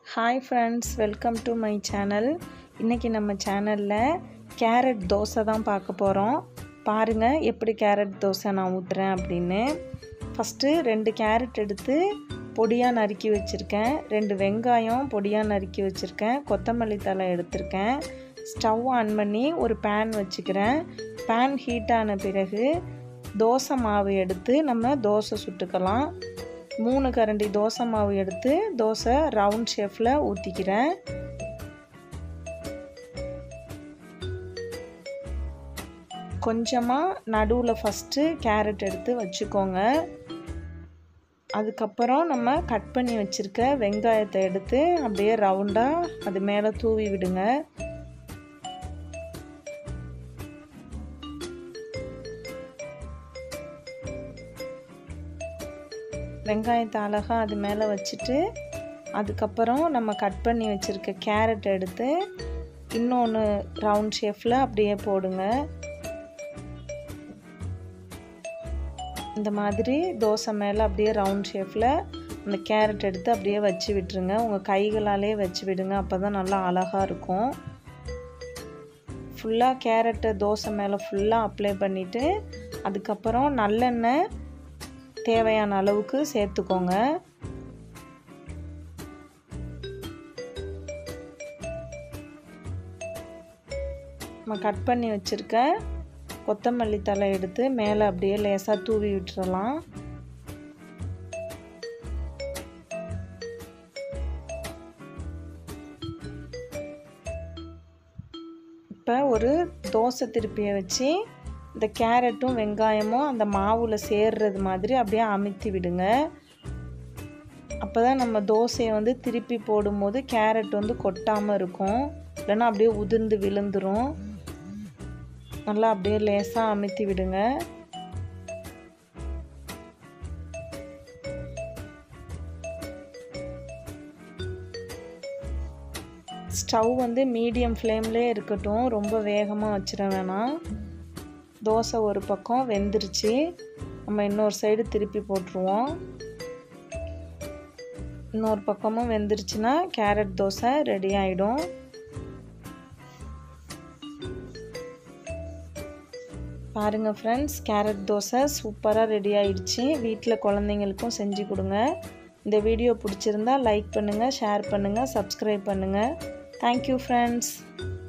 hi friends welcome to my channel இன்றைக்கி நம்ம சேனலில் கேரட் தோசை தான் பார்க்க போகிறோம் பாருங்கள் எப்படி கேரட் தோசை நான் ஊற்றுறேன் அப்படின்னு ஃபஸ்ட்டு ரெண்டு கேரட் எடுத்து பொடியாக நறுக்கி வச்சுருக்கேன் ரெண்டு வெங்காயம் பொடியாக நறுக்கி வச்சுருக்கேன் கொத்தமல்லி தழை எடுத்திருக்கேன் ஸ்டவ் ஆன் பண்ணி ஒரு பேன் வச்சுக்கிறேன் பேன் ஹீட் ஆன பிறகு தோசை மாவு எடுத்து நம்ம தோசை சுட்டுக்கலாம் மூணு கரண்டி தோசை மாவு எடுத்து தோசை ரவுண்ட் ஷேப்பில் ஊற்றிக்கிறேன் கொஞ்சமாக நடுவில் ஃபஸ்ட்டு கேரட் எடுத்து வச்சுக்கோங்க அதுக்கப்புறம் நம்ம கட் பண்ணி வச்சுருக்க வெங்காயத்தை எடுத்து அப்படியே ரவுண்டாக அது மேலே தூவி விடுங்க வெங்காயத்தை அழகாக அது மேலே வச்சுட்டு அதுக்கப்புறம் நம்ம கட் பண்ணி வச்சுருக்க கேரட் எடுத்து இன்னொன்று ரவுண்ட் ஷேப்பில் அப்படியே போடுங்க இந்த மாதிரி தோசை மேலே அப்படியே ரவுண்ட் ஷேப்பில் அந்த கேரட் எடுத்து அப்படியே வச்சு விட்டுருங்க உங்கள் கைகளாலே வச்சு விடுங்க அப்போ தான் நல்லா அழகாக இருக்கும் ஃபுல்லாக கேரட்டை தோசை மேலே ஃபுல்லாக அப்ளை பண்ணிவிட்டு அதுக்கப்புறம் நல்லெண்ணெய் தேவையான அளவுக்கு சேர்த்துக்கோங்க நம்ம கட் பண்ணி வச்சுருக்க கொத்தமல்லி தலை எடுத்து மேலே அப்படியே லேசாக தூவி விட்டுறலாம் இப்போ ஒரு தோசை திருப்பியை வச்சு இந்த கேரட்டும் வெங்காயமும் அந்த மாவில் சேர்றது மாதிரி அப்படியே அமுத்தி விடுங்க அப்போ தான் நம்ம தோசையை வந்து திருப்பி போடும்போது கேரட் வந்து கொட்டாமல் இருக்கும் இல்லைன்னா அப்படியே உதிர்ந்து விழுந்துடும் நல்லா அப்படியே லேசாக அமுத்தி விடுங்க ஸ்டவ் வந்து மீடியம் ஃப்ளேம்லேயே இருக்கட்டும் ரொம்ப வேகமாக வச்சிட வேணாம் தோசை ஒரு பக்கம் வெந்துருச்சு நம்ம இன்னொரு சைடு திருப்பி போட்டுருவோம் இன்னொரு பக்கமும் வெந்துருச்சுன்னா கேரட் தோசை ரெடி ஆகிடும் பாருங்கள் ஃப்ரெண்ட்ஸ் கேரட் தோசை சூப்பராக ரெடி ஆயிடுச்சு வீட்டில் குழந்தைங்களுக்கும் செஞ்சு கொடுங்க இந்த வீடியோ பிடிச்சிருந்தா லைக் பண்ணுங்கள் ஷேர் பண்ணுங்கள் சப்ஸ்கிரைப் பண்ணுங்கள் தேங்க்யூ ஃப்ரெண்ட்ஸ்